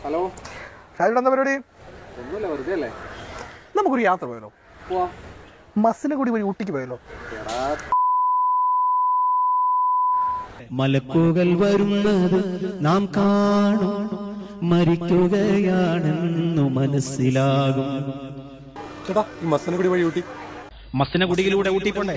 Hello ഷാജിയുടെ എന്താ പരിപാടി ഒന്നുമില്ല വെറുതെ അല്ലേ നമുക്കൊരു യാത്ര പോയാലോ പോവാ മസിനെ കൂടി വഴി ഊട്ടിക്ക് പോയാലോ എടാ മലക്കുകൾ വരുന്നത് നാം കാണും മരിക്കുകയാണെന്നു മനസ്സിലാകും ചേട്ടാ ഈ മസിനെ കൂടി വഴി ഊട്ടി മസ്സിനഗുഡിയിലൂടെ ഊട്ടി പോണ്ടേ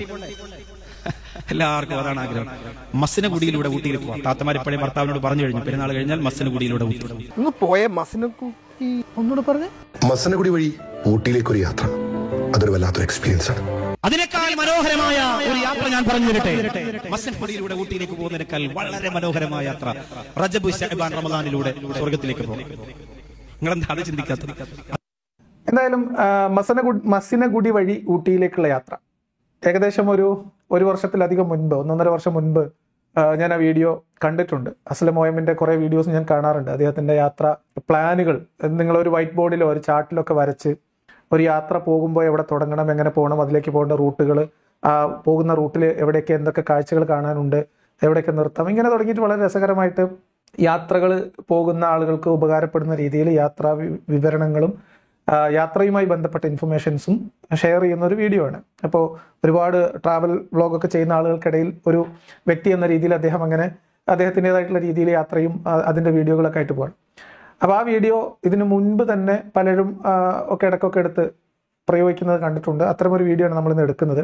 എല്ലാവർക്കും അതാണ് ആഗ്രഹം മസ്സിനഗുഡിയിലൂടെ ഊട്ടിയിൽ പോവാം താത്തമാരിപ്പഴേ ഭർത്താവിനോട് പറഞ്ഞു കഴിഞ്ഞു പെരുന്നാൾ കഴിഞ്ഞാൽ മസ്സിനഗുഡിയിലൂടെ ഊട്ടി ഒന്ന് പോയ മസിനെ കൂടി ഒന്നുകൂടെ പറഞ്ഞേ മസനഗുടി വഴി ഊട്ടിയിലേക്കൊരു യാത്ര അതൊരു വല്ലാത്തൊരു എക്സ്പീരിയൻസ് ആണ് അതിനേക്കാൾ മനോഹരമായ ഒരു യാത്ര ഞാൻ പറഞ്ഞു തരട്ടെ മസ്സിനഗുഡിയിലൂടെ ഊട്ടിയിലേക്ക് പോകുന്നതിനേക്കാൾ വളരെ മനോഹരമായ യാത്ര റജബ് ഷഹബാൻ റമദാനിലൂടെ സ്വർഗത്തിലേക്ക് പോകും നിങ്ങളെന്താ അത് ചിന്തിക്കാത്തത് എന്തായാലും ആ, മസനഗുഡ് മസിനഗുഡി വഴി ഊട്ടിയിലേക്കുള്ള യാത്ര ഏകദേശം ഒരു ഒരു വർഷത്തിലധികം മുൻപ് ഒന്നൊന്നര വർഷം മുൻപ് ആ, ഞാൻ ആ വീഡിയോ കണ്ടിട്ടുണ്ട് അസ്ലം മോയമിന്റെ കുറെ വീഡിയോസ് ഞാൻ കാണാറുണ്ട് അദ്ദേഹത്തിന്റെ യാത്ര പ്ലാനുകൾ നിങ്ങൾ ഒരു വൈറ്റ് ബോർഡിലോ ഒരു ചാർട്ടിലോ ഒക്കെ വരച്ച് ഒരു യാത്ര പോകുമ്പോൾ എവിടെ തുടങ്ങണം എങ്ങനെ പോകണം അതിലേക്ക് പോകേണ്ട റൂട്ടുകൾ ആ പോകുന്ന റൂട്ടിൽ എവിടെയൊക്കെ എന്തൊക്കെ കാഴ്ചകൾ കാണാനുണ്ട് എവിടെയൊക്കെ നിർത്താം ഇങ്ങനെ തുടങ്ങിയിട്ട് വളരെ രസകരമായിട്ട് യാത്രകൾ പോകുന്ന ആളുകൾക്ക് ഉപകാരപ്പെടുന്ന രീതിയിൽ യാത്രാ വി- വിവരണങ്ങളും ആ, യാത്രയുമായി ബന്ധപ്പെട്ട ഇൻഫർമേഷൻസും ഷെയർ ചെയ്യുന്ന ഒരു വീഡിയോ ആണ് അപ്പോൾ ഒരുപാട് ട്രാവൽ വ്ളോഗൊക്കെ ചെയ്യുന്ന ആളുകൾക്കിടയിൽ ഒരു വ്യക്തി എന്ന രീതിയിൽ അദ്ദേഹം അങ്ങനെ അദ്ദേഹത്തിൻ്റെതായിട്ടുള്ള രീതിയിൽ യാത്രയും ആ, അതിൻ്റെ വീഡിയോകളൊക്കെ ആയിട്ട് പോകണം അപ്പോൾ ആ വീഡിയോ ഇതിനു മുൻപ് തന്നെ പലരും ആ, ഒക്കെ ഇടയ്ക്കൊക്കെ എടുത്ത് പ്രയോഗിക്കുന്നത് കണ്ടിട്ടുണ്ട് അത്തരമൊരു വീഡിയോ ആണ് നമ്മളിന്ന് എടുക്കുന്നത്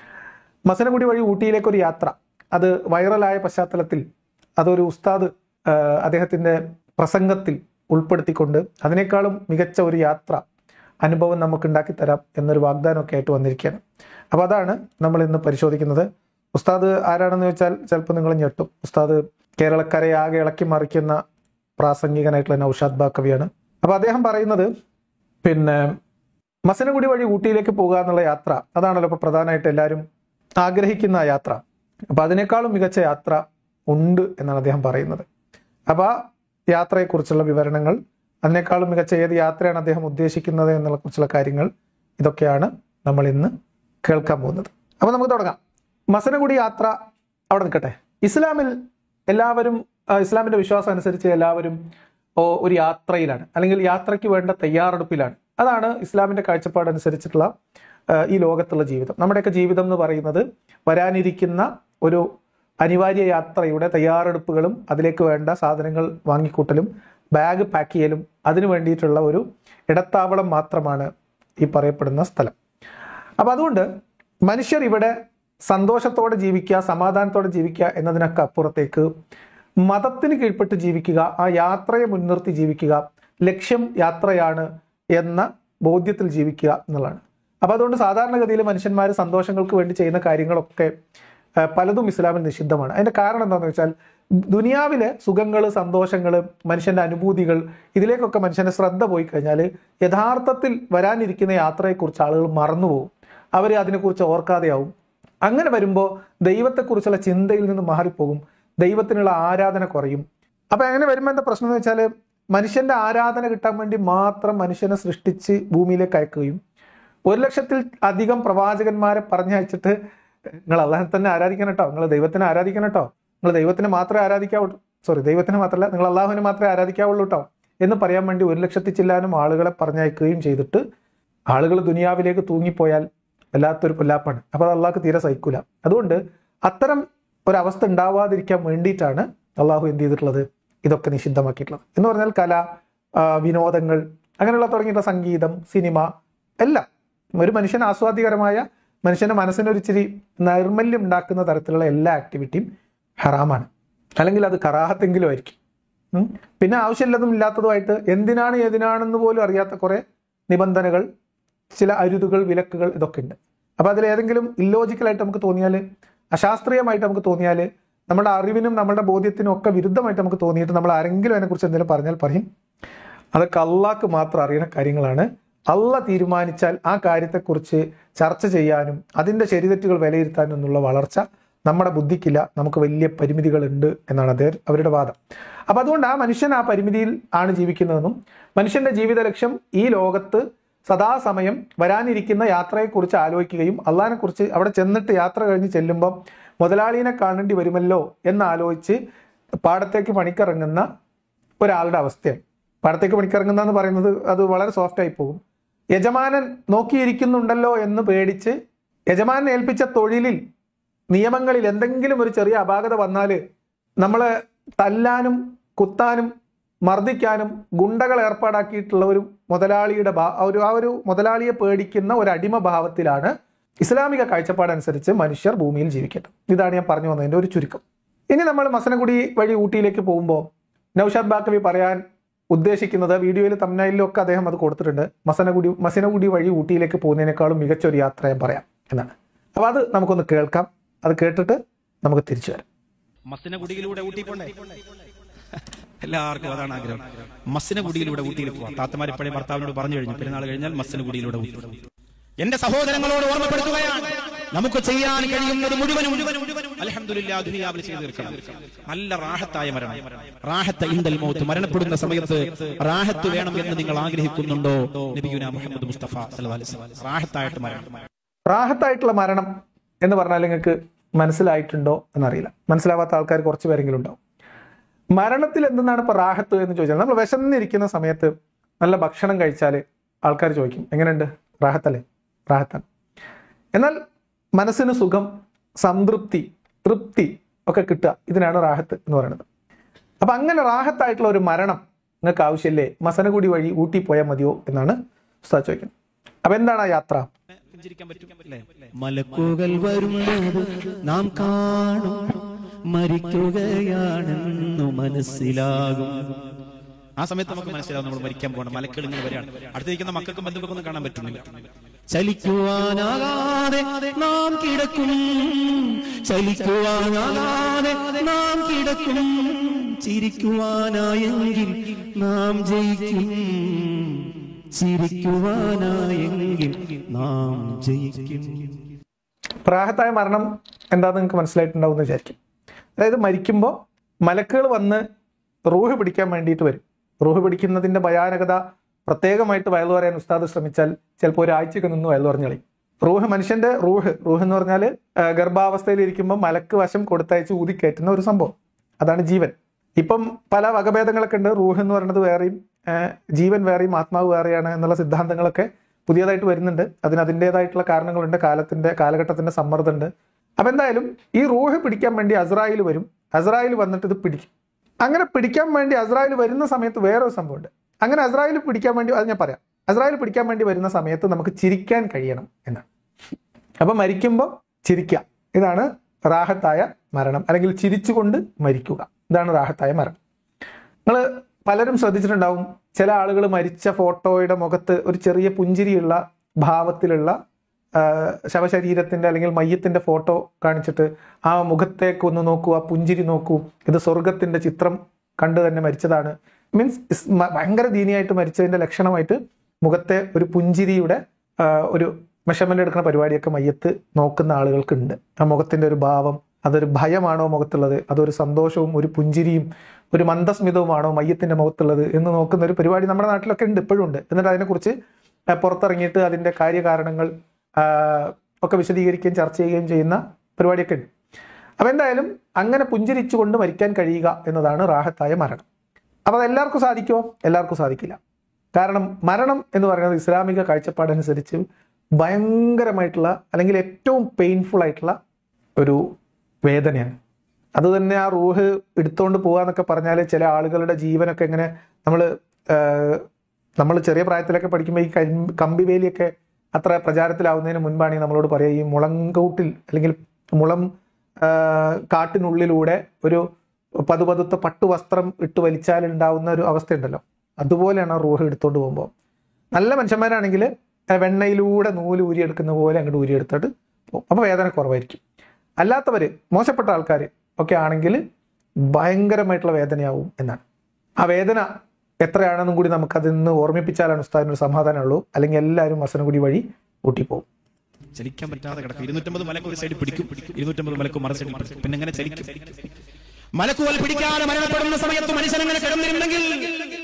മസനഗുഡി വഴി ഊട്ടിയിലേക്ക് ഒരു യാത്ര അത് വൈറലായ പശ്ചാത്തലത്തിൽ അതൊരു ഉസ്താദ് ആ, അദ്ദേഹത്തിന്റെ പ്രസംഗത്തിൽ ഉൾപ്പെടുത്തിക്കൊണ്ട് അതിനേക്കാളും മികച്ച ഒരു യാത്ര അനുഭവം നമുക്ക് ഉണ്ടാക്കി തരാം എന്നൊരു വാഗ്ദാനമൊക്കെ ആയിട്ട് വന്നിരിക്കുകയാണ് അപ്പോൾ അതാണ് നമ്മൾ ഇന്ന് പരിശോധിക്കുന്നത് ഉസ്താദ് ആരാണെന്ന് ചോദിച്ചാൽ ചിലപ്പോൾ നിങ്ങൾ ഞെട്ടും ഉസ്താദ് കേരളക്കരയെ ആകെ ഇളക്കി മറിക്കുന്ന പ്രാസംഗികനായിട്ടുള്ള നൌഷാദ് ബാക്കവിയാണ് അപ്പോൾ അദ്ദേഹം പറയുന്നത് പിന്നെ മസനഗുഡി വഴി ഊട്ടിയിലേക്ക് പോകുക എന്നുള്ള യാത്ര അതാണല്ലോ ഇപ്പോൾ പ്രധാനമായിട്ട് എല്ലാവരും ആഗ്രഹിക്കുന്ന ആ യാത്ര അപ്പൊ അതിനേക്കാളും മികച്ച യാത്ര ഉണ്ട് എന്നാണ് അദ്ദേഹം പറയുന്നത് അപ്പൊ ആ യാത്രയെക്കുറിച്ചുള്ള വിവരണങ്ങൾ അതിനേക്കാളും മികച്ച ഏത് യാത്രയാണ് അദ്ദേഹം ഉദ്ദേശിക്കുന്നത് എന്നുള്ള കുറിച്ചുള്ള കാര്യങ്ങൾ ഇതൊക്കെയാണ് നമ്മൾ ഇന്ന് കേൾക്കാൻ പോകുന്നത് അപ്പൊ നമുക്ക് തുടങ്ങാം മസനഗുഡി യാത്ര അവിടെ നിൽക്കട്ടെ ഇസ്ലാമിൽ എല്ലാവരും ആ, ഇസ്ലാമിന്റെ വിശ്വാസം അനുസരിച്ച് എല്ലാവരും ഓ, ഒരു യാത്രയിലാണ് അല്ലെങ്കിൽ യാത്രയ്ക്ക് വേണ്ട തയ്യാറെടുപ്പിലാണ് അതാണ് ഇസ്ലാമിന്റെ കാഴ്ചപ്പാട് അനുസരിച്ചിട്ടുള്ള ആ, ഈ ലോകത്തുള്ള ജീവിതം നമ്മുടെയൊക്കെ ജീവിതം എന്ന് പറയുന്നത് വരാനിരിക്കുന്ന ഒരു അനിവാര്യ യാത്രയുടെ തയ്യാറെടുപ്പുകളും അതിലേക്ക് വേണ്ട സാധനങ്ങൾ വാങ്ങിക്കൂട്ടലും ബാഗ് പാക്ക് ചെയ്യലും അതിനു വേണ്ടിയിട്ടുള്ള ഒരു ഇടത്താവളം മാത്രമാണ് ഈ പറയപ്പെടുന്ന സ്ഥലം അപ്പൊ അതുകൊണ്ട് മനുഷ്യർ ഇവിടെ സന്തോഷത്തോടെ ജീവിക്കുക സമാധാനത്തോടെ ജീവിക്കുക എന്നതിനൊക്കെ അപ്പുറത്തേക്ക് മതത്തിന് കീഴ്പ്പെട്ട് ജീവിക്കുക ആ യാത്രയെ മുൻനിർത്തി ജീവിക്കുക ലക്ഷ്യം യാത്രയാണ് എന്ന ബോധ്യത്തിൽ ജീവിക്കുക എന്നുള്ളതാണ് അപ്പൊ അതുകൊണ്ട് സാധാരണഗതിയിൽ മനുഷ്യന്മാർ സന്തോഷങ്ങൾക്ക് വേണ്ടി ചെയ്യുന്ന കാര്യങ്ങളൊക്കെ ആ, പലതും ഇസ്ലാമിൽ നിഷിദ്ധമാണ് അതിന്റെ കാരണം എന്താണെന്ന് വെച്ചാൽ ദുനിയാവിലെ സുഖങ്ങൾ സന്തോഷങ്ങൾ മനുഷ്യന്റെ അനുഭൂതികൾ ഇതിലേക്കൊക്കെ മനുഷ്യന്റെ ശ്രദ്ധ പോയി കഴിഞ്ഞാൽ യഥാർത്ഥത്തിൽ വരാനിരിക്കുന്ന യാത്രയെക്കുറിച്ച് ആളുകൾ മറന്നുപോകും അവർ അതിനെക്കുറിച്ച് ഓർക്കാതെയാവും അങ്ങനെ വരുമ്പോൾ ദൈവത്തെക്കുറിച്ചുള്ള ചിന്തയിൽ നിന്ന് മാറിപ്പോകും ദൈവത്തിനുള്ള ആരാധന കുറയും അപ്പൊ അങ്ങനെ വരുമ്പോൾ എന്താ പ്രശ്നം എന്ന് വെച്ചാൽ മനുഷ്യന്റെ ആരാധന കിട്ടാൻ വേണ്ടി മാത്രം മനുഷ്യനെ സൃഷ്ടിച്ച് ഭൂമിയിലേക്ക് അയക്കുകയും ഒരു ലക്ഷത്തിൽ അധികം പ്രവാചകന്മാരെ പറഞ്ഞയച്ചിട്ട് നിങ്ങൾ അള്ളാഹിനെ തന്നെ ആരാധിക്കണം കേട്ടോ നിങ്ങൾ ദൈവത്തിനെ ആരാധിക്കണം കേട്ടോ നിങ്ങൾ ദൈവത്തിനെ മാത്രമേ ആരാധിക്കാവുള്ളൂ സോറി ദൈവത്തിനെ മാത്രമല്ല നിങ്ങൾ അള്ളാഹുവിനെ മാത്രമേ ആരാധിക്കാവുള്ളൂ കേട്ടോ എന്ന് പറയാൻ വേണ്ടി ഒരു ലക്ഷത്തിൽ ചില്ലാനും ആളുകളെ പറഞ്ഞയക്കുകയും ചെയ്തിട്ട് ആളുകൾ ദുനിയാവിലേക്ക് തൂങ്ങിപ്പോയാൽ വല്ലാത്തൊരു പൊല്ലാപ്പാണ് അപ്പോൾ അത് അള്ളാഹ്ക്ക് തീരെ സഹിക്കൂല അതുകൊണ്ട് അത്തരം ഒരവസ്ഥ ഉണ്ടാവാതിരിക്കാൻ വേണ്ടിയിട്ടാണ് അള്ളാഹു എന്ത് ചെയ്തിട്ടുള്ളത് ഇതൊക്കെ നിഷിദ്ധമാക്കിയിട്ടുള്ളത് എന്ന് പറഞ്ഞാൽ കല ആ, വിനോദങ്ങൾ അങ്ങനെയുള്ള തുടങ്ങിയിട്ടുള്ള സംഗീതം സിനിമ എല്ലാം ഒരു മനുഷ്യൻ ആസ്വാദ്യകരമായ മനുഷ്യന്റെ മനസ്സിനൊരു ഇച്ചിരി നൈർമല്യം ഉണ്ടാക്കുന്ന തരത്തിലുള്ള എല്ലാ ആക്ടിവിറ്റിയും ഹറാമാണ് അല്ലെങ്കിൽ അത് കറാഹത്തെങ്കിലും ആയിരിക്കും ഉം. പിന്നെ ആവശ്യമില്ലതും ഇല്ലാത്തതുമായിട്ട് എന്തിനാണ് ഏതിനാണെന്ന് പോലും അറിയാത്ത കുറെ നിബന്ധനകൾ ചില അരുതുകൾ വിലക്കുകൾ ഇതൊക്കെ ഉണ്ട് അപ്പൊ അതിൽ ഏതെങ്കിലും ഇല്ലോജിക്കലായിട്ട് നമുക്ക് തോന്നിയാൽ അശാസ്ത്രീയമായിട്ട് നമുക്ക് തോന്നിയാൽ നമ്മുടെ അറിവിനും നമ്മുടെ ബോധ്യത്തിനും ഒക്കെ വിരുദ്ധമായിട്ട് നമുക്ക് തോന്നിയിട്ട് നമ്മൾ ആരെങ്കിലും അതിനെക്കുറിച്ച് എന്തെങ്കിലും പറഞ്ഞാൽ പറയും അതൊക്കെ അള്ളാഹ്ക്ക് മാത്രം അറിയുന്ന കാര്യങ്ങളാണ് അള്ള തീരുമാനിച്ചാൽ ആ കാര്യത്തെക്കുറിച്ച് ചർച്ച ചെയ്യാനും അതിന്റെ ശരിതെറ്റുകൾ വിലയിരുത്താനും എന്നുള്ള വളർച്ച നമ്മുടെ ബുദ്ധിക്കില്ല നമുക്ക് വലിയ പരിമിതികളുണ്ട് എന്നാണ് അദ്ദേഹം അവരുടെ വാദം അപ്പൊ അതുകൊണ്ട് ആ മനുഷ്യൻ ആ പരിമിതിയിൽ ആണ് ജീവിക്കുന്നതെന്നും മനുഷ്യന്റെ ജീവിത ലക്ഷ്യം ഈ ലോകത്ത് സദാസമയം വരാനിരിക്കുന്ന യാത്രയെക്കുറിച്ച് ആലോചിക്കുകയും അള്ളാഹിനെ കുറിച്ച് അവിടെ ചെന്നിട്ട് യാത്ര കഴിഞ്ഞ് ചെല്ലുമ്പം മുതലാളിനെ കാണേണ്ടി വരുമല്ലോ എന്നാലോചിച്ച് പാടത്തേക്ക് പണിക്കിറങ്ങുന്ന ഒരാളുടെ അവസ്ഥയാണ് പാടത്തേക്ക് പണിക്കിറങ്ങുന്നതെന്ന് പറയുന്നത് അത് വളരെ സോഫ്റ്റ് ആയി പോകും യജമാനൻ നോക്കിയിരിക്കുന്നുണ്ടല്ലോ എന്ന് പേടിച്ച് യജമാനൻ ഏൽപ്പിച്ച തൊഴിലിൽ നിയമങ്ങളിൽ എന്തെങ്കിലും ഒരു ചെറിയ അപാകത വന്നാൽ നമ്മളെ തല്ലാനും കുത്താനും മർദ്ദിക്കാനും ഗുണ്ടകൾ ഏർപ്പാടാക്കിയിട്ടുള്ള ഒരു മുതലാളിയുടെ ഭാ- ഒരു ആ ഒരു മുതലാളിയെ പേടിക്കുന്ന ഒരു അടിമ ഭാവത്തിലാണ് ഇസ്ലാമിക കാഴ്ചപ്പാടനുസരിച്ച് മനുഷ്യർ ഭൂമിയിൽ ജീവിക്കട്ടെ ഇതാണ് ഞാൻ പറഞ്ഞു വന്നതിന്റെ ഒരു ചുരുക്കം ഇനി നമ്മൾ മസനഗുഡി വഴി ഊട്ടിയിലേക്ക് പോകുമ്പോൾ നൌഷാദ് ബാക്കവി പറയാൻ ഉദ്ദേശിക്കുന്നത് വീഡിയോയിൽ തമ്മിലും ഒക്കെ അദ്ദേഹം അത് കൊടുത്തിട്ടുണ്ട് മസനഗുഡി മസനഗുഡി വഴി ഊട്ടിയിലേക്ക് പോകുന്നതിനേക്കാളും മികച്ച ഒരു യാത്ര ഞാൻ പറയാം എന്നാണ് അപ്പോൾ അത് നമുക്കൊന്ന് കേൾക്കാം അത് കേട്ടിട്ട് നമുക്ക് തിരിച്ചു വരാം മസിന കുടിയിലൂടെ ഊട്ടി പോണ്ടേ എല്ലാവർക്കും അതാണ് ആഗ്രഹം മസിന കുടിയിലൂടെ ഊട്ടിയിൽ പോവാം താത്തമാർ ഇപ്പോഴേ ഭർത്താവിനോട് പറഞ്ഞു കഴിഞ്ഞു പെരുന്നാൾ കഴിഞ്ഞാൽ മസിന കുടിയിലൂടെ ഊട്ടി എന്റെ സഹോദരങ്ങളോട് ഓർമ്മപ്പെടുത്തുകയാണ് നമുക്ക് ചെയ്യാൻ കഴിയുന്നത് മുഴുവനും അൽഹംദുലില്ലാ ദുനിയാവിൽ ചെയ്തു തീർക്കണം നല്ല റാഹത്തായ മരണം റാഹത്ത് ഇന്ദൽ മൗത്ത് മരണപ്പെടുന്ന സമയത്ത് റാഹത്ത് വേണം എന്ന് നിങ്ങൾ ആഗ്രഹിക്കുന്നുണ്ടോ നബിയുന മുഹമ്മദ് മുസ്തഫ സല്ലല്ലാഹു അലൈഹി വസല്ലം റാഹത്തായിട്ട് മരണം റാഹത്തായിട്ടുള്ള മരണം എന്ന് പറഞ്ഞാൽ നിങ്ങൾക്ക് മനസ്സിലായിട്ടുണ്ടോ എന്നറിയില്ല മനസ്സിലാവാത്ത ആൾക്കാർ കുറച്ച് പേരെങ്കിലും ഉണ്ടാവും മരണത്തിൽ എന്തെന്നാണ് ഇപ്പൊ റാഹത്ത് എന്ന് ചോദിച്ചാൽ നമ്മൾ വിശന്നിരിക്കുന്ന സമയത്ത് നല്ല ഭക്ഷണം കഴിച്ചാൽ ആൾക്കാർ ചോദിക്കും എങ്ങനെയുണ്ട് റാഹത്തല്ലേ റാഹത്താണ് എന്നാൽ മനസ്സിന് സുഖം സംതൃപ്തി തൃപ്തി ഒക്കെ കിട്ടുക ഇതിനാണ് റാഹത്ത് എന്ന് പറയുന്നത് അപ്പൊ അങ്ങനെ റാഹത്തായിട്ടുള്ള ഒരു മരണം നിങ്ങൾക്ക് ആവശ്യമില്ലേ മസനഗുടി വഴി ഊട്ടി പോയാൽ മതിയോ എന്നാണ് ഉസ്താദ് ചോദിക്കുന്നത് അപ്പൊ എന്താണ് ആ യാത്ര പുഞ്ചിരിക്കാൻ പറ്റും അല്ലേ മലക്കുകൾ വരുന്നത് നാം കാണും മരിക്കുകയാണെന്നു മനസ്സിലാകും ആ സമയത്ത് നമുക്ക് മനസ്സിലാവും നമ്മൾ മരിക്കാൻ പോകണം മലക്കൾ ഇങ്ങനെ വരികയാണ് അടുത്തിരിക്കുന്ന മക്കൾക്കും ബന്ധുക്കൾക്കൊന്നും കാണാൻ പറ്റുന്നില്ല ചലിക്കുവാനാകാതെ നാം കിടക്കും ചലിക്കുവാനാകാതെ നാം കിടക്കും ചിരിക്കുവാനായെങ്കിൽ നാം ജയിക്കും ചിരിക്കുവാനായെങ്കിൽ നാം ജയിക്കും പ്രാഹത്തായ മരണം എന്താന്ന് നിങ്ങൾക്ക് മനസ്സിലായിട്ടുണ്ടാവും എന്ന് വിചാരിക്കും അതായത് മരിക്കുമ്പോൾ മലക്കുകൾ വന്ന് റൂഹ് പിടിക്കാൻ വേണ്ടിയിട്ട് വരും റൂഹ് പിടിക്കുന്നതിന്റെ ഭയാനകത പ്രത്യേകമായിട്ട് വയൽ പറയാൻ ഉസ്താദ് ശ്രമിച്ചാൽ ചിലപ്പോൾ ഒരാഴ്ചയൊക്കെ നിന്ന് വയൽ പറഞ്ഞു കളയും റൂഹ് മനുഷ്യന്റെ റൂഹ് റൂഹ് എന്ന് പറഞ്ഞാൽ ഗർഭാവസ്ഥയിൽ ഇരിക്കുമ്പോൾ മലക്ക് വശം കൊടുത്തയച്ച് ഊതിക്കയറ്റുന്ന ഒരു സംഭവം അതാണ് ജീവൻ ഇപ്പം പല വകഭേദങ്ങളൊക്കെ ഉണ്ട് റൂഹ് എന്ന് പറയുന്നത് വേറെയും ആ, ജീവൻ വേറെയും ആത്മാവ് വേറെയാണ് എന്നുള്ള സിദ്ധാന്തങ്ങളൊക്കെ പുതിയതായിട്ട് വരുന്നുണ്ട് അതിന് അതിൻ്റെതായിട്ടുള്ള കാരണങ്ങളുണ്ട് കാലത്തിന്റെ കാലഘട്ടത്തിന്റെ സമ്മർദ്ദമുണ്ട് അപ്പൊ എന്തായാലും ഈ റൂഹ് പിടിക്കാൻ വേണ്ടി അസ്രായിൽ വരും അസ്രായിൽ വന്നിട്ട് ഇത് പിടിക്കും അങ്ങനെ പിടിക്കാൻ വേണ്ടി അസ്രായിൽ വരുന്ന സമയത്ത് വേറൊരു സംഭവമുണ്ട് അങ്ങനെ അസ്രായിൽ പിടിക്കാൻ വേണ്ടി അത് ഞാൻ പറയാം അസ്രായിൽ പിടിക്കാൻ വേണ്ടി വരുന്ന സമയത്ത് നമുക്ക് ചിരിക്കാൻ കഴിയണം എന്നാണ് അപ്പൊ മരിക്കുമ്പോൾ ചിരിക്കാം ഇതാണ് റാഹത്തായ മരണം അല്ലെങ്കിൽ ചിരിച്ചുകൊണ്ട് മരിക്കുക ഇതാണ് റാഹത്തായ മരണം നിങ്ങൾ പലരും ശ്രദ്ധിച്ചിട്ടുണ്ടാവും ചില ആളുകൾ മരിച്ച ഫോട്ടോയുടെ മുഖത്ത് ഒരു ചെറിയ പുഞ്ചിരിയുള്ള ഭാവത്തിലുള്ള ആ, ശവശരീരത്തിന്റെ അല്ലെങ്കിൽ മയ്യത്തിന്റെ ഫോട്ടോ കാണിച്ചിട്ട് ആ മുഖത്തേക്ക് ഒന്ന് നോക്കൂ ആ പുഞ്ചിരി നോക്കൂ ഇത് സ്വർഗത്തിന്റെ ചിത്രം കണ്ടു തന്നെ മരിച്ചതാണ് മീൻസ് ഭയങ്കര ദീനിയായിട്ട് മരിച്ചതിന്റെ ലക്ഷണമായിട്ട് മുഖത്തെ ഒരു പുഞ്ചിരിയുടെ ആ, ഒരു മെഷർമെന്റ് എടുക്കുന്ന പരിപാടിയൊക്കെ മയ്യത്ത് നോക്കുന്ന ആളുകൾക്കുണ്ട് ആ മുഖത്തിന്റെ ഒരു ഭാവം അതൊരു ഭയമാണോ മുഖത്തുള്ളത് അതൊരു സന്തോഷവും ഒരു പുഞ്ചിരിയും ഒരു മന്ദസ്മിതവുമാണോ മയ്യത്തിന്റെ മുഖത്തുള്ളത് എന്ന് നോക്കുന്ന ഒരു പരിപാടി നമ്മുടെ നാട്ടിലൊക്കെ ഉണ്ട് ഇപ്പോഴും ഉണ്ട് എന്നിട്ട് അതിനെക്കുറിച്ച് ആ, പുറത്തിറങ്ങിയിട്ട് അതിന്റെ കാര്യകാരണങ്ങൾ ആ, ഒക്കെ വിശദീകരിക്കുകയും ചർച്ച ചെയ്യുകയും ചെയ്യുന്ന പരിപാടിയൊക്കെ ഉണ്ട് അപ്പൊ എന്തായാലും അങ്ങനെ പുഞ്ചിരിച്ചുകൊണ്ട് മരിക്കാൻ കഴിയുക എന്നതാണ് റാഹത്തായ മരണം അപ്പൊ അത് എല്ലാവർക്കും സാധിക്കുമോ എല്ലാവർക്കും സാധിക്കില്ല കാരണം മരണം എന്ന് പറയുന്നത് ഇസ്ലാമിക കാഴ്ചപ്പാടനുസരിച്ച് ഭയങ്കരമായിട്ടുള്ള അല്ലെങ്കിൽ ഏറ്റവും പെയിൻഫുൾ ആയിട്ടുള്ള ഒരു വേദനയാണ് അത് തന്നെ ആ റൂഹ് എടുത്തുകൊണ്ട് പോകാന്നൊക്കെ പറഞ്ഞാൽ ചില ആളുകളുടെ ജീവനൊക്കെ ഇങ്ങനെ നമ്മൾ നമ്മൾ ചെറിയ പ്രായത്തിലൊക്കെ പഠിക്കുമ്പോൾ ഈ കം- കമ്പിവേലിയൊക്കെ അത്ര പ്രചാരത്തിലാവുന്നതിന് മുൻപാണ് ഈ നമ്മളോട് പറയുക ഈ മുളങ്കൂട്ടിൽ അല്ലെങ്കിൽ മുളം ആ, കാട്ടിനുള്ളിലൂടെ ഒരു പതുപതുത്ത പട്ടുവസ്ത്രം ഇട്ട് വലിച്ചാൽ ഉണ്ടാവുന്ന ഒരു അവസ്ഥയുണ്ടല്ലോ അതുപോലെയാണ് ആ റൂഹ് എടുത്തുകൊണ്ട് പോകുമ്പോൾ നല്ല മനുഷ്യന്മാരാണെങ്കിൽ വെണ്ണയിലൂടെ നൂല് ഊരിയെടുക്കുന്ന പോലെ അങ്ങോട്ട് ഊരിയെടുത്തിട്ട് പോകും അപ്പോൾ വേദന കുറവായിരിക്കും അല്ലാത്തവർ മോശപ്പെട്ട ആൾക്കാർ ഒക്കെ ആണെങ്കിൽ ഭയങ്കരമായിട്ടുള്ള വേദനയാവും എന്നാണ് ആ വേദന എത്രയാണെന്നും കൂടി നമുക്ക് അതിൽ നിന്ന് ഓർമ്മിപ്പിച്ചാലാണ് ഉസ്താദിനൊരു സമാധാനമുള്ളൂ അല്ലെങ്കിൽ എല്ലാവരും വസനഗുടി വഴി ഊട്ടി പോകും ചലിക്കാൻ പറ്റാതെ കിടക്കും ഇരുന്നൂറ്റമ്പത് മലക്ക് ഒരു സൈഡിൽ പിടിക്കും ഇരുന്നൂറ്റമ്പത് മലക്ക് മറു സൈഡിൽ പിടിക്കും പിന്നെ എങ്ങനെ ചലിക്കും മലക്കുകൾ പിടിക്കാതെ മരണപ്പെടുന്ന സമയത്ത് മനുഷ്യൻ അങ്ങനെ കിടന്നിരുന്നെങ്കിൽ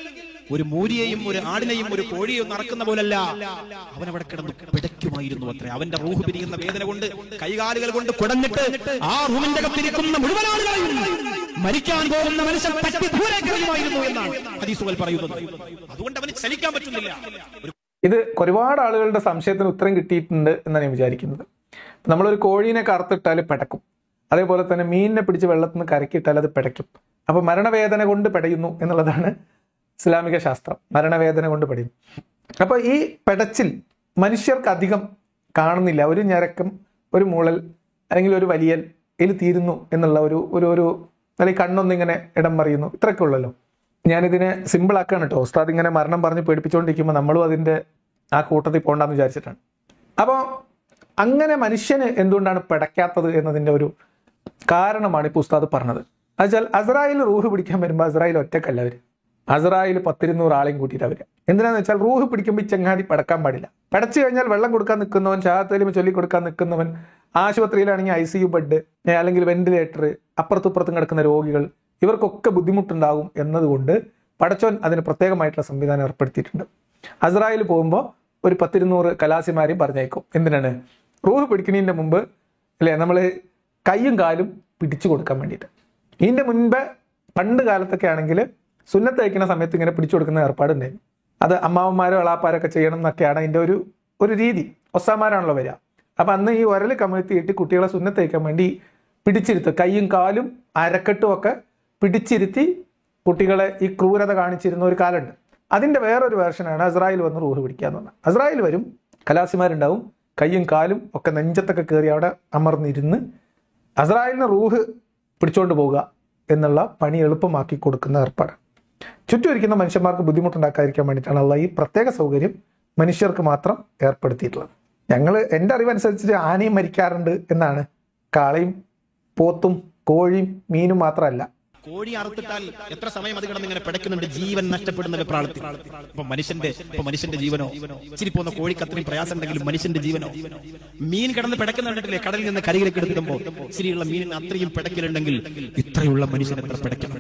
ഒരു മൂരിയെയും ഒരു ആടിനെയും ഒരു കോഴിയെയും നടക്കുന്ന പോലല്ല അവൻ അവിടെ കിടന്ന് പിടയ്ക്കുമായിരുന്നു അത്രേ അവന്റെ റൂഹ് പിരിയുന്ന വേദന കൊണ്ട് കൈകാലുകൾ കൊണ്ട് കുടഞ്ഞിട്ട് ആ റൂമിന്റെ അകത്തിരിക്കുന്ന മുഴുവൻ ആളുകളെയും മരിക്കാൻ പോകുന്ന മനുഷ്യൻ തട്ടി ദൂരേക്ക് എറിയുമായിരുന്നു എന്നാണ് ഹദീസുകൾ പറയുന്നത് അതുകൊണ്ട് അവന് ചലിക്കാൻ പറ്റുന്നില്ല ഒരു ഇത് ഒരുപാട് ആളുകളുടെ സംശയത്തിന് ഉത്തരം കിട്ടിയിട്ടുണ്ട് എന്നാണ് ഞാൻ വിചാരിക്കുന്നത് നമ്മളൊരു കോഴീനെ കറുത്തിട്ടാൽ പിടക്കും അതേപോലെ തന്നെ മീനിനെ പിടിച്ച് വെള്ളത്തിൽ നിന്ന് കരക്കിയിട്ടാൽ അത് പിടയ്ക്കും അപ്പൊ മരണവേദന കൊണ്ട് പിടയുന്നു എന്നുള്ളതാണ് ഇസ്ലാമിക ശാസ്ത്രം മരണവേദന കൊണ്ട് പിടയും അപ്പൊ ഈ പിടച്ചിൽ മനുഷ്യർക്ക് അധികം കാണുന്നില്ല ഒരു ഞരക്കം ഒരു മൂളൽ അല്ലെങ്കിൽ ഒരു വലിയൽ ഇതിൽ തീരുന്നു എന്നുള്ള ഒരു ഒരു ഒരു അല്ലെങ്കിൽ കണ്ണൊന്നിങ്ങനെ ഇടം മറിയുന്നു ഇത്രയൊക്കെ ഉള്ളല്ലോ ഞാനിതിനെ സിമ്പിൾ ആക്കാണ് കേട്ടോ ഉസ്താദ് ഇങ്ങനെ മരണം പറഞ്ഞ് പേടിപ്പിച്ചുകൊണ്ടിരിക്കുമ്പോൾ നമ്മളും അതിന്റെ ആ കൂട്ടത്തിൽ പോകണ്ടെന്ന് വിചാരിച്ചിട്ടാണ് അപ്പോൾ അങ്ങനെ മനുഷ്യന് എന്തുകൊണ്ടാണ് പിടയ്ക്കാത്തത് എന്നതിന്റെ ഒരു കാരണമാണ് ഇപ്പോൾ ഉസ്താദ് പറഞ്ഞത് എന്നുവെച്ചാൽ അസ്രായിൽ റൂഹ് പിടിക്കാൻ വരുമ്പോൾ അസ്രായിൽ ഒറ്റക്കല്ല അവർ അസ്രായിൽ പത്തിരുന്നൂറ് ആളെയും കൂട്ടിയിട്ട് അവർ എന്തിനാന്ന് വെച്ചാൽ റൂഹ് പിടിക്കുമ്പോൾ ഈ ചങ്ങാതി പടക്കാൻ പാടില്ല പടച്ചു കഴിഞ്ഞാൽ വെള്ളം കൊടുക്കാൻ നിൽക്കുന്നവൻ ചാത്തലിമ ചൊല്ലി കൊടുക്കാൻ നിൽക്കുന്നവൻ ആശുപത്രിയിലാണെങ്കിൽ ഐ സി യു ബെഡ് അല്ലെങ്കിൽ വെന്റിലേറ്റർ അപ്പുറത്തുപ്പുറത്തും കിടക്കുന്ന രോഗികൾ ഇവർക്കൊക്കെ ബുദ്ധിമുട്ടുണ്ടാകും എന്നതുകൊണ്ട് പടച്ചോൻ അതിന് പ്രത്യേകമായിട്ടുള്ള സംവിധാനം ഏർപ്പെടുത്തിയിട്ടുണ്ട് അസ്രായിൽ പോകുമ്പോൾ ഒരു പത്തിരുന്നൂറ് കലാസിമാരെയും പറഞ്ഞേക്കും എന്തിനാണ് റൂഹ് പിടിക്കുന്നതിൻ്റെ മുമ്പ് അല്ലേ നമ്മൾ കൈയും കാലും പിടിച്ചു കൊടുക്കാൻ വേണ്ടിയിട്ട് ഇതിൻ്റെ മുൻപ് പണ്ട് കാലത്തൊക്കെ ആണെങ്കിൽ സുന്നത്ത് അയക്കുന്ന സമയത്ത് ഇങ്ങനെ പിടിച്ചു കൊടുക്കുന്ന ഏർപ്പാടുണ്ടായിരുന്നു അത് അമ്മാവന്മാരോ അളാപ്പാരൊക്കെ ചെയ്യണം എന്നൊക്കെയാണ് അതിൻ്റെ ഒരു ഒരു രീതി ഒസാമാരാണല്ലോ വരിക അപ്പം അന്ന് ഈ ഉരൽ കമഴ്ത്തിയിട്ട് കുട്ടികളെ സുന്നത്ത് അയക്കാൻ വേണ്ടി പിടിച്ചിരുത്തും കൈയും കാലും അരക്കെട്ടും ഒക്കെ പിടിച്ചിരുത്തി കുട്ടികളെ ഈ ക്രൂരത കാണിച്ചിരുന്ന ഒരു കാലമുണ്ട് അതിന്റെ വേറൊരു വേർഷനാണ് അസ്രായിൽ വന്ന് റൂഹ് പിടിക്കാന്ന് പറഞ്ഞത് അസ്രായിൽ വരും കലാസിമാരുണ്ടാവും കയ്യും കാലും ഒക്കെ നെഞ്ചത്തൊക്കെ കയറി അവിടെ അമർന്നിരുന്ന് അസ്രായിലിന് റൂഹ് പിടിച്ചോണ്ട് പോവുക എന്നുള്ള പണി എളുപ്പമാക്കി കൊടുക്കുന്ന ഏർപ്പാട് ചുറ്റും ഇരിക്കുന്ന മനുഷ്യന്മാർക്ക് ബുദ്ധിമുട്ടുണ്ടാക്കാതിരിക്കാൻ വേണ്ടിയിട്ടാണ് അള്ള ഈ പ്രത്യേക സൗകര്യം മനുഷ്യർക്ക് മാത്രം ഏർപ്പെടുത്തിയിട്ടുള്ളത് ഞങ്ങൾ എൻ്റെ അറിവനുസരിച്ചിട്ട് ആനയും മരിക്കാറുണ്ട് എന്നാണ് കാളയും പോത്തും കോഴിയും മീനും മാത്രമല്ല കോഴി അറുത്തിട്ടാൽ എത്ര സമയം അത് കിടന്ന് ഇങ്ങനെ പിടയ്ക്കുന്നുണ്ട് ജീവൻ നഷ്ടപ്പെടുന്ന വെപ്രാളത്തിൽ ഇപ്പൊ മനുഷ്യന്റെ ഇപ്പൊ മനുഷ്യന്റെ ജീവനോ ഇച്ചിരി പോകുന്ന കോഴിക്ക് അത്രയും പ്രയാസം ഉണ്ടെങ്കിലും മനുഷ്യന്റെ ജീവനോ മീൻ കിടന്ന് പിടക്കുന്നുണ്ടില്ലേ കടലിൽ നിന്ന് കരയിലേക്ക് എടുത്തിടുമ്പോ ഇച്ചിരിയുള്ള മീനിന് അത്രയും പിടക്കലുണ്ടെങ്കിൽ ഇത്രയുള്ള മനുഷ്യൻ എത്ര പിടയ്ക്കണം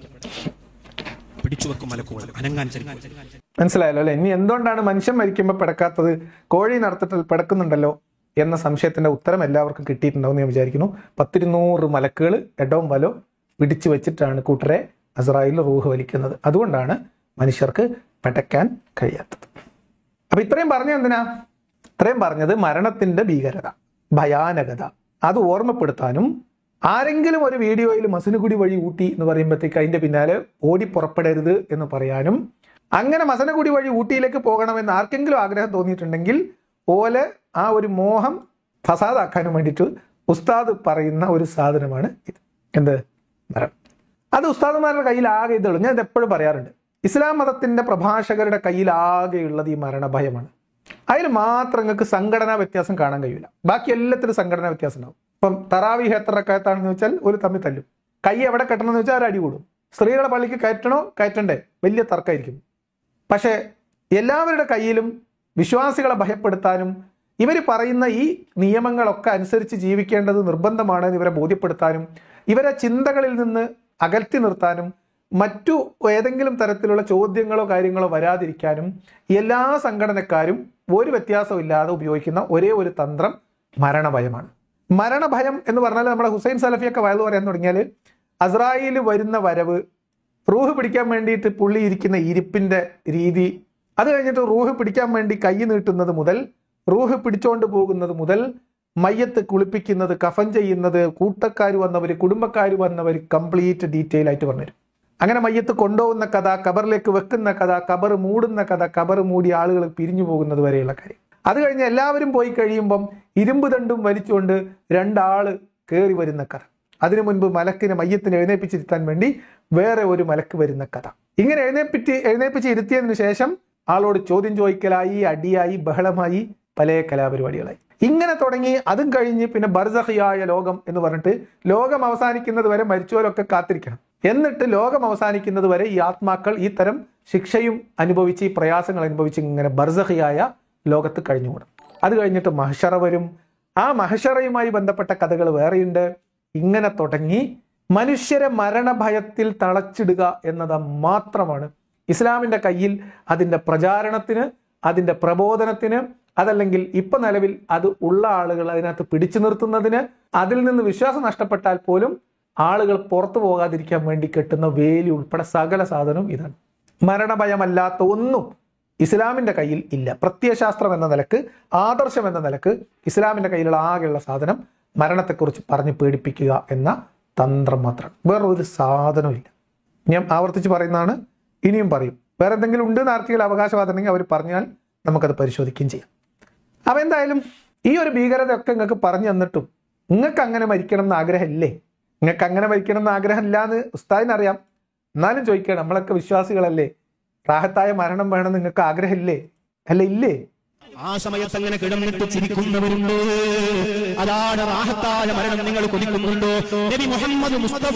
പിടിച്ചു വെക്കും മലക്കുകൾ അനങ്ങാൻ ചലിക്കും മനസ്സിലായല്ലോ അല്ലെ ഇനി എന്തുകൊണ്ടാണ് മനുഷ്യൻ മരിക്കുമ്പോൾ പിടക്കാത്തത് കോഴി നടത്തിട്ട് പിടക്കുന്നുണ്ടല്ലോ എന്ന സംശയത്തിന്റെ ഉത്തരം എല്ലാവർക്കും കിട്ടിയിട്ടുണ്ടാവും എന്ന് ഞാൻ വിചാരിക്കുന്നു പത്തിരുന്നൂറ് മലക്കുകൾ എടവും വലോ പിടിച്ചു വെച്ചിട്ടാണ് കൂട്ടരെ അസറായിൽ റൂഹ് വലിക്കുന്നത് അതുകൊണ്ടാണ് മനുഷ്യർക്ക് പിടയ്ക്കാൻ കഴിയാത്തത് അപ്പൊ ഇത്രയും പറഞ്ഞ എന്തിനാ ഇത്രയും പറഞ്ഞത് മരണത്തിന്റെ ഭീകരത ഭയാനകത അത് ഓർമ്മപ്പെടുത്താനും ആരെങ്കിലും ഒരു വീഡിയോയിൽ മസനഗുടി വഴി ഊട്ടി എന്ന് പറയുമ്പോഴത്തേക്ക് അതിന്റെ പിന്നാലെ ഓടി പുറപ്പെടരുത് എന്ന് പറയാനും അങ്ങനെ മസനഗുടി വഴി ഊട്ടിയിലേക്ക് പോകണമെന്ന് ആർക്കെങ്കിലും ആഗ്രഹം തോന്നിയിട്ടുണ്ടെങ്കിൽ ഓലെ ആ ഒരു മോഹം ഫസാദാക്കാനും വേണ്ടിയിട്ട് ഉസ്താദ് പറയുന്ന ഒരു സാധനമാണ് ഇത് എന്ത് മരണം അത് ഉസ്താദുമാരുടെ കയ്യിൽ ആകെ ഇതുള്ളൂ ഞാൻ ഇത് എപ്പോഴും പറയാറുണ്ട് ഇസ്ലാം മതത്തിന്റെ പ്രഭാഷകരുടെ കയ്യിൽ ആകെയുള്ളത് ഈ മരണഭയമാണ് അതിൽ മാത്രം നിങ്ങൾക്ക് സംഘടനാ വ്യത്യാസം കാണാൻ കഴിയില്ല ബാക്കി എല്ലാത്തിലും സംഘടനാ വ്യത്യാസം ഉണ്ടാവും ഇപ്പം തറാവി എത്ര റക്കായത്താണെന്ന് വെച്ചാൽ ഒരു തമ്മിൽ തല്ലും കൈ എവിടെ കെട്ടണം എന്ന് വെച്ചാൽ ഒരു അടി കൂടും സ്ത്രീകളെ പള്ളിക്ക് കയറ്റണോ കയറ്റണ്ടേ വലിയ തർക്കമായിരിക്കും പക്ഷേ എല്ലാവരുടെ കയ്യിലും വിശ്വാസികളെ ഭയപ്പെടുത്താനും ഇവർ പറയുന്ന ഈ നിയമങ്ങളൊക്കെ അനുസരിച്ച് ജീവിക്കേണ്ടത് നിർബന്ധമാണെന്ന് ഇവരെ ബോധ്യപ്പെടുത്താനും ഇവരെ ചിന്തകളിൽ നിന്ന് അകറ്റി നിർത്താനും മറ്റു ഏതെങ്കിലും തരത്തിലുള്ള ചോദ്യങ്ങളോ കാര്യങ്ങളോ വരാതിരിക്കാനും എല്ലാ സംഘടനക്കാരും ഒരു വ്യത്യാസവും ഇല്ലാതെ ഉപയോഗിക്കുന്ന ഒരേ ഒരു തന്ത്രം മരണഭയമാണ് മരണഭയം എന്ന് പറഞ്ഞാൽ നമ്മുടെ ഹുസൈൻ സലഫിയൊക്കെ വയത് പറയാൻ തുടങ്ങിയാൽ അസ്രായിൽ വരുന്ന വരവ് റൂഹ് പിടിക്കാൻ വേണ്ടിയിട്ട് പുള്ളി ഇരിക്കുന്ന ഇരിപ്പിന്റെ രീതി അത് കഴിഞ്ഞിട്ട് റൂഹ് പിടിക്കാൻ വേണ്ടി കൈ നീട്ടുന്നത് മുതൽ റൂഹ് പിടിച്ചോണ്ട് പോകുന്നത് മുതൽ മയ്യത്ത് കുളിപ്പിക്കുന്നത് കഫൻ ചെയ്യുന്നത് കൂട്ടക്കാർ വന്നവർ കുടുംബക്കാർ വന്നവർ കംപ്ലീറ്റ് ഡീറ്റെയിൽ ആയിട്ട് പറഞ്ഞുതരും അങ്ങനെ മയ്യത്ത് കൊണ്ടുപോകുന്ന കഥ കബറിലേക്ക് വെക്കുന്ന കഥ കബർ മൂടുന്ന കഥ കബർ മൂടി ആളുകൾ പിരിഞ്ഞു പോകുന്നത് വരെയുള്ള കാര്യം അത് കഴിഞ്ഞ് എല്ലാവരും പോയി കഴിയുമ്പം ഇരുമ്പ് ദണ്ടും വലിച്ചുകൊണ്ട് രണ്ടാള് കയറി വരുന്ന കഥ അതിനു മുൻപ് മലക്കിനെ മയ്യത്തിന് എഴുന്നേപ്പിച്ചിരുത്താൻ വേണ്ടി വേറെ ഒരു മലക്ക് വരുന്ന കഥ ഇങ്ങനെ എഴുന്നേപ്പിച്ച് എഴുന്നേപ്പിച്ച് ഇരുത്തിയതിനു ശേഷം ആളോട് ചോദ്യം ചോദിക്കലായി അടിയായി ബഹളമായി പല കലാപരിപാടികളായി ഇങ്ങനെ തുടങ്ങി അതും കഴിഞ്ഞ് പിന്നെ ബർസഹിയായ ലോകം എന്ന് പറഞ്ഞിട്ട് ലോകം അവസാനിക്കുന്നത് വരെ മരിച്ചവരൊക്കെ കാത്തിരിക്കണം എന്നിട്ട് ലോകം അവസാനിക്കുന്നത് വരെ ഈ ആത്മാക്കൾ ഈ തരം ശിക്ഷയും അനുഭവിച്ച് ഈ പ്രയാസങ്ങൾ അനുഭവിച്ച് ഇങ്ങനെ ബർസഹിയായ ലോകത്ത് കഴിഞ്ഞുകൂടും അത് കഴിഞ്ഞിട്ട് മഹഷറ വരും ആ മഹഷറയുമായി ബന്ധപ്പെട്ട കഥകൾ വേറെയുണ്ട് ഇങ്ങനെ തുടങ്ങി മനുഷ്യരെ മരണഭയത്തിൽ തളച്ചിടുക എന്നത് മാത്രമാണ് ഇസ്ലാമിന്റെ കയ്യിൽ അതിന്റെ പ്രചാരണത്തിന് അതിന്റെ പ്രബോധനത്തിന് അതല്ലെങ്കിൽ ഇപ്പൊ നിലവിൽ അത് ഉള്ള ആളുകൾ അതിനകത്ത് പിടിച്ചു നിർത്തുന്നതിന് അതിൽ നിന്ന് വിശ്വാസം നഷ്ടപ്പെട്ടാൽ പോലും ആളുകൾ പുറത്തു പോകാതിരിക്കാൻ വേണ്ടി കെട്ടുന്ന വേലി ഉൾപ്പെടെ സകല സാധനവും ഇതാണ് മരണഭയമല്ലാത്ത ഒന്നും ഇസ്ലാമിന്റെ കയ്യിൽ ഇല്ല പ്രത്യയശാസ്ത്രം എന്ന നിലക്ക് ആദർശം എന്ന നിലക്ക് ഇസ്ലാമിന്റെ കയ്യിലുള്ള ആകെയുള്ള സാധനം മരണത്തെക്കുറിച്ച് പറഞ്ഞ് പേടിപ്പിക്കുക എന്ന തന്ത്രം മാത്രമാണ് വേറൊരു സാധനവും ഇല്ല ഞാൻ ആവർത്തിച്ച് പറയുന്നതാണ് ഇനിയും പറയും വേറെ എന്തെങ്കിലും ഉണ്ട് എന്ന് ആർക്കെങ്കിലും അവകാശവാദം ഉണ്ടെങ്കിൽ അവർ പറഞ്ഞാൽ നമുക്കത് പരിശോധിക്കുകയും ചെയ്യാം അപ്പൊ എന്തായാലും ഈ ഒരു ഭീകരതയൊക്കെ നിങ്ങൾക്ക് പറഞ്ഞു തന്നിട്ടും നിങ്ങൾക്ക് അങ്ങനെ മരിക്കണം എന്ന് ആഗ്രഹമില്ലേ നിങ്ങൾക്ക് അങ്ങനെ മരിക്കണം എന്ന് ആഗ്രഹമില്ല എന്ന് ഉസ്താദിനറിയാം എന്നാലും ചോദിക്കണം നമ്മളൊക്കെ വിശ്വാസികളല്ലേ റാഹത്തായ മരണം വേണം നിങ്ങൾക്ക് ആഗ്രഹമില്ലേ അല്ല ഇല്ലേ ആ സമയത്ത് അങ്ങനെ കിടന്നിട്ട് ചിരിക്കുന്നവരുണ്ട് അതാണ് റാഹത്തായ മരണം നിങ്ങൾ കൊതിക്കുന്നുണ്ടോ നബി മുഹമ്മദ് മുസ്തഫ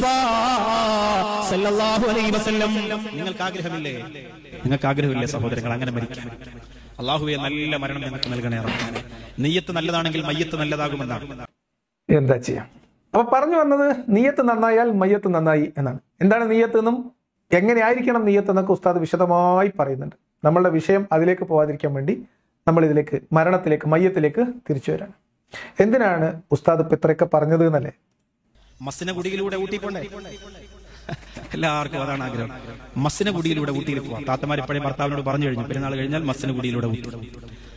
സല്ലല്ലാഹു അലൈഹി വസല്ലം നിങ്ങൾക്ക് ആഗ്രഹമില്ലേ നിങ്ങൾക്ക് ആഗ്രഹമില്ലേ സഹോദരങ്ങൾ അങ്ങനെ മരിക്കാൻ അള്ളാഹുവെ നല്ല മരണം നിങ്ങൾക്ക് നൽകണേ റഹ്മാനെ. നെയ്യത്ത് നല്ലതാണെങ്കിൽ മയ്യത്ത് നല്ലതാകുമെന്നാണ് എന്താ ചെയ്യാം അപ്പൊ പറഞ്ഞു വന്നത് നീയത്ത് നന്നായാൽ മയ്യത്ത് നന്നായി എന്നാണ് എന്താണ് നീയത്ത് എന്നും എങ്ങനെയായിരിക്കണം നീയത്ത് എന്നൊക്കെ ഉസ്താദ് വിശദമായി പറയുന്നുണ്ട് നമ്മളുടെ വിഷയം അതിലേക്ക് പോകാതിരിക്കാൻ വേണ്ടി നമ്മൾ ഇതിലേക്ക് മരണത്തിലേക്ക് മയ്യത്തിലേക്ക് തിരിച്ചു വരാണ് എന്തിനാണ് ഉസ്താദ് ഇപ്പൊ ഇത്രയൊക്കെ പറഞ്ഞത് എന്നല്ലേ മസ്സിന കുടിയിലൂടെ ഊട്ടി പോണ്ടേ എല്ലാവർക്കും അതാണ് ആഗ്രഹം മസ്സിന കുടിയിലൂടെ ഊട്ടിയിൽ പോവാം താത്തമാർ ഇപ്പോഴേ ഭർത്താവിനോട് പറഞ്ഞു കഴിഞ്ഞു പെരുന്നാൾ കഴിഞ്ഞാൽ മസ്സിന കുടിയിലൂടെ ഊട്ടി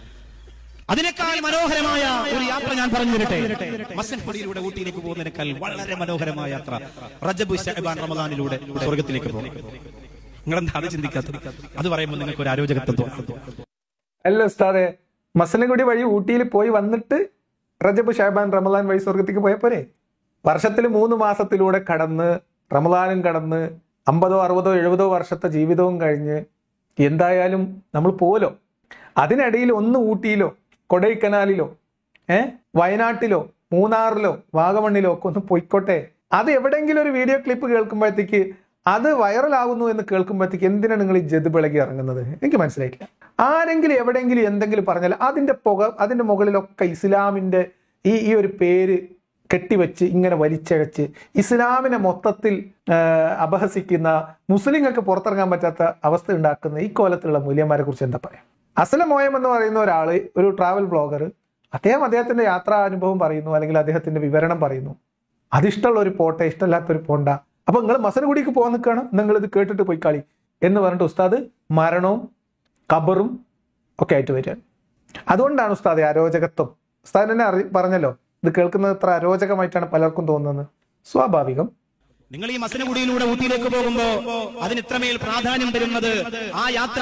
അതിനേക്കാൾ മനോഹരമായ ഒരു യാത്ര ഞാൻ പറഞ്ഞു തരട്ടെ മസ്സിൻ കുടിയിലൂടെ ഊട്ടിയിലേക്ക് പോകുന്നതിനേക്കാൾ വളരെ മനോഹരമായ യാത്ര റജബ് ഷഹബാൻ റമദാനിലൂടെ സ്വർഗത്തിലേക്ക് പോകും നിങ്ങളെന്താ അത് ചിന്തിക്കാത്തത് അത് പറയുമ്പോൾ നിങ്ങൾക്ക് ഒരു അരോചകത്വം തോന്നും അല്ല ഉസ്താദെ മസനഗുടി വഴി ഊട്ടിയിൽ പോയി വന്നിട്ട് റജബ് ഷാബാൻ റമദാൻ വഴി സ്വർഗത്തേക്ക് പോയ പോരെ വർഷത്തിൽ മൂന്ന് മാസത്തിലൂടെ കടന്ന് റമദാനും കടന്ന് അമ്പതോ അറുപതോ എഴുപതോ വർഷത്തെ ജീവിതവും കഴിഞ്ഞ് എന്തായാലും നമ്മൾ പോലോ അതിനിടയിൽ ഒന്ന് ഊട്ടിയിലോ കൊടൈക്കനാലിലോ ഏ വയനാട്ടിലോ മൂന്നാറിലോ വാഗമണ്ണിലോ ഒക്കെ ഒന്ന് പോയിക്കോട്ടെ അത് എവിടെയെങ്കിലും ഒരു വീഡിയോ ക്ലിപ്പ് കേൾക്കുമ്പോഴത്തേക്ക് അത് വൈറലാകുന്നു എന്ന് കേൾക്കുമ്പോഴത്തേക്ക് എന്തിനാണ് നിങ്ങൾ ഈ ജതുപിളകി ഇറങ്ങുന്നത് എനിക്ക് മനസ്സിലായിട്ടില്ല ആരെങ്കിലും എവിടെയെങ്കിലും എന്തെങ്കിലും പറഞ്ഞാൽ അതിന്റെ പുക അതിന്റെ മുകളിലൊക്കെ ഇസ്ലാമിന്റെ ഈ ഈ ഒരു പേര് കെട്ടിവെച്ച് ഇങ്ങനെ വലിച്ചഴച്ച് ഇസ്ലാമിനെ മൊത്തത്തിൽ ആ, അപഹസിക്കുന്ന മുസ്ലിങ്ങൾക്ക് പുറത്തിറങ്ങാൻ പറ്റാത്ത അവസ്ഥ ഉണ്ടാക്കുന്ന ഈ കോലത്തിലുള്ള മൂല്യന്മാരെ കുറിച്ച് എന്താ പറയാ അസലമോയം എന്ന് പറയുന്ന ഒരാള് ഒരു ട്രാവൽ ബ്ലോഗർ അദ്ദേഹം അദ്ദേഹത്തിന്റെ യാത്രാ അനുഭവം പറയുന്നു അല്ലെങ്കിൽ അദ്ദേഹത്തിന്റെ വിവരണം പറയുന്നു അതിഷ്ടമുള്ള ഒരു പോട്ടെ ഇഷ്ടമില്ലാത്തൊരു പോണ്ട അപ്പൊ നിങ്ങൾ മസനഗുഡിക്ക് പോകാൻ നിൽക്കുകയാണ് നിങ്ങൾ ഇത് കേട്ടിട്ട് പോയി കളി എന്ന് പറഞ്ഞിട്ട് ഉസ്താദ് മരണവും ഖബറും ഒക്കെ ആയിട്ട് വരികയാണ് അതുകൊണ്ടാണ് ഉസ്താദ് ഈ അരോചകത്വം ഉസ്താദ് തന്നെ അറി പറഞ്ഞല്ലോ ഇത് കേൾക്കുന്നത് ഇത്ര അരോചകമായിട്ടാണ് പലർക്കും തോന്നുന്നത് സ്വാഭാവികം നിങ്ങൾ ഈ മസനഗുഡിയിലൂടെ ഊട്ടിയിലേക്ക് പോകുമ്പോ അതിന് ഇത്രമേൽ പ്രാധാന്യം തരുന്നത് ആ യാത്ര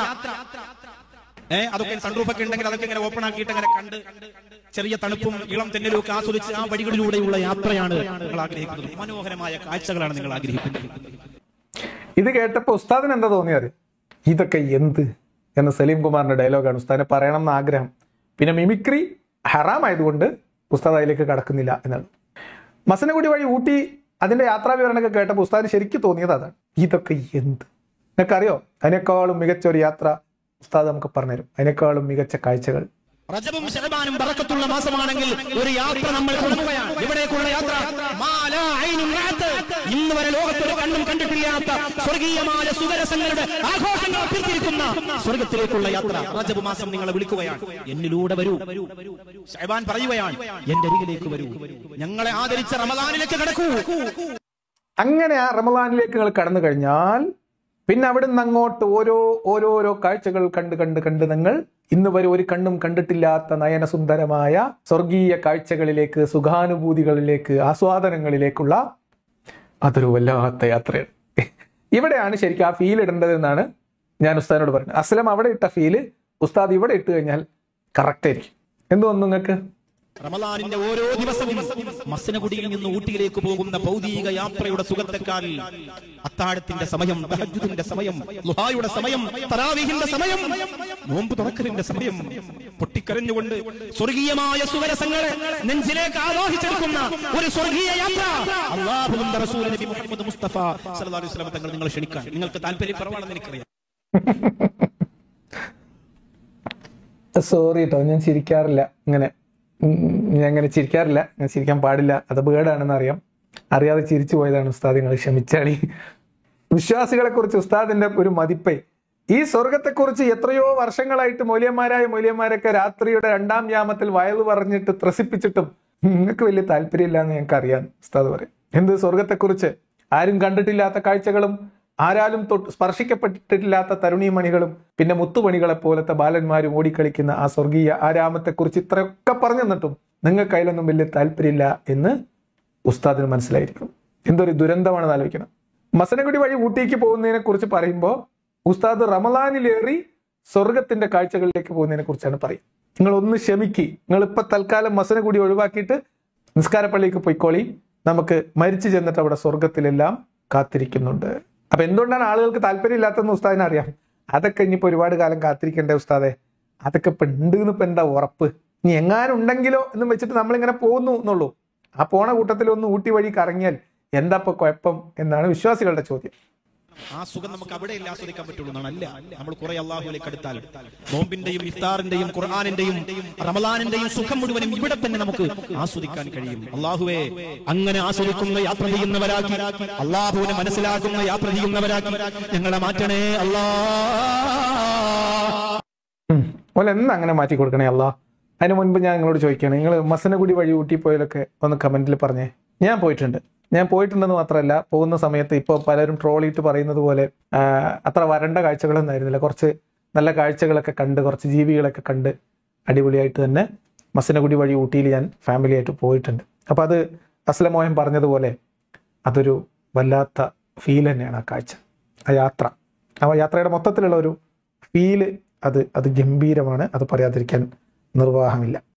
ഏ അതൊക്കെ സൺറൂഫ് ഒക്കെ ഉണ്ടെങ്കിൽ അതൊക്കെ ഇങ്ങനെ ഓപ്പൺ ആക്കിയിട്ട് അങ്ങനെ കണ്ട് ചെറിയ തണുപ്പും ഇളം തെന്നലും ഒക്കെ ആസ്വദിച്ച് ആ വഴികളിലൂടെയുള്ള യാത്രയാണ് നിങ്ങൾ ആഗ്രഹിക്കുന്നത് മനോഹരമായ കാഴ്ചകളാണ് നിങ്ങൾ ആഗ്രഹിക്കുന്നത് ഇത് കേട്ടപ്പോ ഉസ്താദിന് എന്താ തോന്നിയത് ഇതൊക്കെ എന്ത് എന്ന് സലീം കുമാറിന്റെ ഡയലോഗാണ് ഉസ്താദിനെ പറയണം എന്ന് ആഗ്രഹം പിന്നെ മിമിക്രി ഹറാമായതുകൊണ്ട് ഉസ്താദ് അതിലേക്ക് കടക്കുന്നില്ല എന്നാണ് മസനഗുഡി വഴി ഊട്ടി അതിന്റെ യാത്രാ വിവരണമൊക്കെ കേട്ടപ്പോൾ ഉസ്താദിന് ശരിക്കും തോന്നിയത് അതാണ് ഇതൊക്കെ എന്ത് നിനക്കറിയോ അതിനേക്കാളും മികച്ച ഒരു യാത്ര ഉസ്താദ് നമുക്ക് പറഞ്ഞുതരും അതിനേക്കാളും മികച്ച കാഴ്ചകൾ റജബും ശഹബാനും ബറക്കത്തുള്ള മാസമാണെങ്കിൽ ഒരു യാത്ര നമ്മൾ തുടങ്ങുകയാണ് ഇവിടേക്കുള്ള യാത്ര മാ ലാ ഐനുൻ റഅത്ത്. ഇന്ന് വരെ ലോകത്തൊരു കണ്ണും കണ്ടിട്ടില്ലാത്ത സ്വർഗീയമായ സുഖരസങ്ങളുടെ ആഘോഷങ്ങൾ അഭ്യർത്ഥിക്കുന്ന സ്വർഗത്തിലേക്കുള്ള യാത്ര റജബ് മാസം നിങ്ങളെ വിളിക്കുകയാണ് എന്നിലൂടെ വരൂ ഷഹബാൻ പറയുകയാണ് എന്റെ അരികിലേക്ക് വരൂ ഞങ്ങളെ ആദരിച്ച റമദാനിലേക്ക് കടക്കൂ അങ്ങനെ ആ റമദാനിലേക്ക് നിങ്ങൾ കടന്നു കഴിഞ്ഞാൽ പിന്നെ അവിടെ നിന്ന് അങ്ങോട്ട് ഓരോ ഓരോരോ കാഴ്ചകൾ കണ്ട് കണ്ട് കണ്ട് നിങ്ങൾ ഇന്ന് വരെ ഒരു കണ്ണും കണ്ടിട്ടില്ലാത്ത നയനസുന്ദരമായ സ്വർഗീയ കാഴ്ചകളിലേക്ക് സുഖാനുഭൂതികളിലേക്ക് ആസ്വാദനങ്ങളിലേക്കുള്ള അതൊരു വല്ലാത്ത യാത്രയാണ് ഇവിടെയാണ് ശരിക്കും ആ ഫീൽ ഇടേണ്ടത് എന്നാണ് ഞാൻ ഉസ്താദിനോട് പറഞ്ഞത് അസ്ലം അവിടെ ഇട്ട ഫീല് ഉസ്താദ് ഇവിടെ ഇട്ട് കഴിഞ്ഞാൽ കറക്റ്റ് ആയിരിക്കും എന്ത് തോന്നുന്നു നിങ്ങൾക്ക് റമദാനിന്റെ ഓരോ ദിവസവും മസ്നഗുഡിയിൽ നിന്ന് ഊട്ടിയിലേക്ക് പോകുന്ന ഭൗതിക യാത്രയുടെ സുഖത്തെക്കാൾ അത്താഴത്തിന്റെ സമയം തഹജ്ജുദിന്റെ സമയം ലുഹായുടെ സമയം തറാവീഹിന്റെ സമയം നോമ്പ് തുറക്കലിന്റെ സമയം പൊട്ടിക്കരഞ്ഞുകൊണ്ട് സ്വർഗീയമായ സുവരസങ്ങളെ നെഞ്ചിലേക്ക് ആവാഹിച്ചെടുക്കുന്ന ഒരു സ്വർഗീയ യാത്ര അള്ളാഹുവിന്റെ റസൂൽ നബി മുഹമ്മദ് മുസ്തഫ സല്ലല്ലാഹു അലൈഹി വസല്ലം തങ്ങൾ നിങ്ങൾ ക്ഷണിക്കാൻ നിങ്ങൾക്ക് താല്പര്യക്കുറവാണെന്ന് എനിക്കറിയാം സോറി കേട്ടോ ഞാൻ ചിരിക്കാറില്ല ഇങ്ങനെ ഉം, ഞാൻ അങ്ങനെ ചിരിക്കാറില്ല ഞാൻ ചിരിക്കാൻ പാടില്ല അത് ബേഡാണെന്ന് അറിയാം അറിയാതെ ചിരിച്ചു പോയതാണ് ഉസ്താദ് നിങ്ങൾ ക്ഷമിച്ചാളി വിശ്വാസികളെ കുറിച്ച് ഉസ്താദിന്റെ ഒരു മതിപ്പേ ഈ സ്വർഗത്തെക്കുറിച്ച് എത്രയോ വർഷങ്ങളായിട്ട് മൂല്യന്മാരായ മൂല്യന്മാരൊക്കെ രാത്രിയുടെ രണ്ടാം യാമത്തിൽ വയല് പറഞ്ഞിട്ട് ത്രസിപ്പിച്ചിട്ടും നിങ്ങൾക്ക് വലിയ താല്പര്യമില്ല എന്ന് ഞങ്ങൾക്ക് അറിയാം ഉസ്താദ് പറയും എന്ത് സ്വർഗത്തെക്കുറിച്ച് ആരും കണ്ടിട്ടില്ലാത്ത കാഴ്ചകളും ആരാലും തൊട്ട് സ്പർശിക്കപ്പെട്ടിട്ടില്ലാത്ത തരുണീമണികളും പിന്നെ മുത്തുമണികളെ പോലത്തെ ബാലന്മാരും ഓടിക്കളിക്കുന്ന ആ സ്വർഗീയ ആരാമത്തെക്കുറിച്ച് ഇത്രയൊക്കെ പറഞ്ഞു തന്നിട്ടും നിങ്ങൾക്ക് അതിലൊന്നും വലിയ താല്പര്യമില്ല എന്ന് ഉസ്താദിന് മനസ്സിലായിരിക്കും എന്തൊരു ദുരന്തമാണെന്ന് ആലോചിക്കണം മസനഗുഡി വഴി ഊട്ടിക്ക് പോകുന്നതിനെ കുറിച്ച് പറയുമ്പോൾ ഉസ്താദ് റമലാനിലേറി സ്വർഗത്തിന്റെ കാഴ്ചകളിലേക്ക് പോകുന്നതിനെ കുറിച്ചാണ് പറയുക നിങ്ങൾ ഒന്ന് ക്ഷമിക്ക് നിങ്ങൾ ഇപ്പൊ തൽക്കാലം മസനഗുഡി ഒഴിവാക്കിയിട്ട് നിസ്കാരപ്പള്ളിക്ക് പോയിക്കോളി നമുക്ക് മരിച്ചു ചെന്നിട്ട് അവിടെ സ്വർഗത്തിലെല്ലാം കാത്തിരിക്കുന്നുണ്ട് അപ്പൊ എന്തുകൊണ്ടാണ് ആളുകൾക്ക് താല്പര്യമില്ലാത്തതെന്ന് ഉസ്താദിനെ അറിയാം അതൊക്കെ ഇനിയിപ്പോ ഒരുപാട് കാലം കാത്തിരിക്കണ്ടേ ഉസ്താദെ അതൊക്കെ ഇപ്പൊ ഉണ്ട് ഇപ്പൊ എന്താ ഉറപ്പ് ഇനി എങ്ങാനും ഉണ്ടെങ്കിലോ എന്നും വെച്ചിട്ട് നമ്മളിങ്ങനെ പോകുന്നു എന്നുള്ളൂ ആ പോണ കൂട്ടത്തിൽ ഒന്ന് ഊട്ടി വഴി കറങ്ങിയാൽ എന്താ ഇപ്പൊ കുഴപ്പം എന്നാണ് വിശ്വാസികളുടെ ചോദ്യം ആ സുഖം നമുക്ക് അവിടെയല്ല ആസ്വദിക്കാൻ പറ്റുള്ളൂ എന്നാണ് അല്ല നമ്മൾ കുറെ അള്ളാഹുലേക്ക് അടുത്താൽ നോമ്പിന്റെയും ഇഫ്താറിന്റെയും ഖുർആാനിന്റെയും റമലാനിന്റെയും സുഖം മുഴുവനും ഇവിടെ തന്നെ നമുക്ക് ആസ്വദിക്കാൻ കഴിയും അള്ളാഹുവെ അങ്ങനെ ആസ്വദിക്കുന്ന യാത്ര ചെയ്യുന്നവരാക്കി അള്ളാഹുവിനെ മനസ്സിലാക്കുന്ന യാത്ര ചെയ്യുന്നവരാക്കി ഞങ്ങളെ മാറ്റണേ അല്ലാ ഓല എന്ന് അങ്ങനെ മാറ്റി കൊടുക്കണേ അല്ല അതിന് മുൻപ് ഞാൻ നിങ്ങളോട് ചോദിക്കുകയാണ് നിങ്ങൾ മസനഗുഡി വഴി ഊട്ടി പോയാലൊക്കെ ഒന്ന് കമന്റിൽ പറഞ്ഞേ ഞാൻ പോയിട്ടുണ്ട് ഞാൻ പോയിട്ടുണ്ടെന്ന് മാത്രമല്ല പോകുന്ന സമയത്ത് ഇപ്പോൾ പലരും ട്രോളിയിട്ട് പറയുന്നത് പോലെ ആ, അത്ര വരണ്ട കാഴ്ചകളൊന്നും ആയിരുന്നില്ല കുറച്ച് നല്ല കാഴ്ചകളൊക്കെ കണ്ട് കുറച്ച് ജീവികളൊക്കെ കണ്ട് അടിപൊളിയായിട്ട് തന്നെ മസനഗുഡി വഴി ഊട്ടിയിൽ ഞാൻ ഫാമിലി ആയിട്ട് പോയിട്ടുണ്ട് അപ്പോൾ അത് അസ്ലമോഹൻ പറഞ്ഞതുപോലെ അതൊരു വല്ലാത്ത ഫീൽ തന്നെയാണ് ആ കാഴ്ച ആ യാത്ര ആ യാത്രയുടെ മൊത്തത്തിലുള്ള ഒരു ഫീല് അത് അത് ഗംഭീരമാണ് അത് പറയാതിരിക്കാൻ നിർവാഹമില്ല